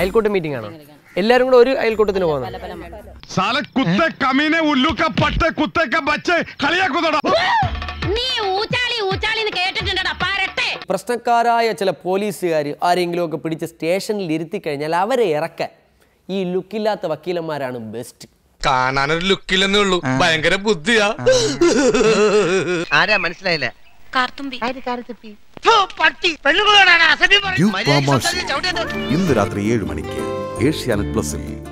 അയൽക്കൂട്ട meeting ആണോ എല്ലാരും കൂടെ ഒരു അയൽക്കൂട്ടത്തിന് പോകുന്നു സാല കുത്തെ കമീനെ ഉല്ലുക്ക പട്ട കുത്തേക്ക ബച്ച് കളിയാക്കുന്നടാ നീ ഊച്ചാളി ഊച്ചാളി എന്ന് കേട്ടിട്ടുണ്ടടാ പാരട്ടെ പ്രശ്നക്കാരായ ചില പോലീസുകാർ ആരെങ്കിലും ഒക്കെ പിടിച്ച് സ്റ്റേഷനിൽ ഇരുത്തി കഴിഞ്ഞാൽ അവരെ ഇറക്കാൻ ഈ ലുക്കില്ലാത്ത വക്കീലന്മാരാണ് ബെസ്റ്റ് കാണാനൊരു ലുക്കില്ലെന്നേ ഉള്ളൂ ഭയങ്കര ബുദ്ധിയാ ആരാ മനസ്സിലായില്ല കാർത്തുമ്പി ഡ്യൂക്ക് ഫാർമേഴ്സ് ഇന്ന് രാത്രി ഏഴ് മണിക്ക് ഏഷ്യാനെറ്റ് പ്ലസിൽ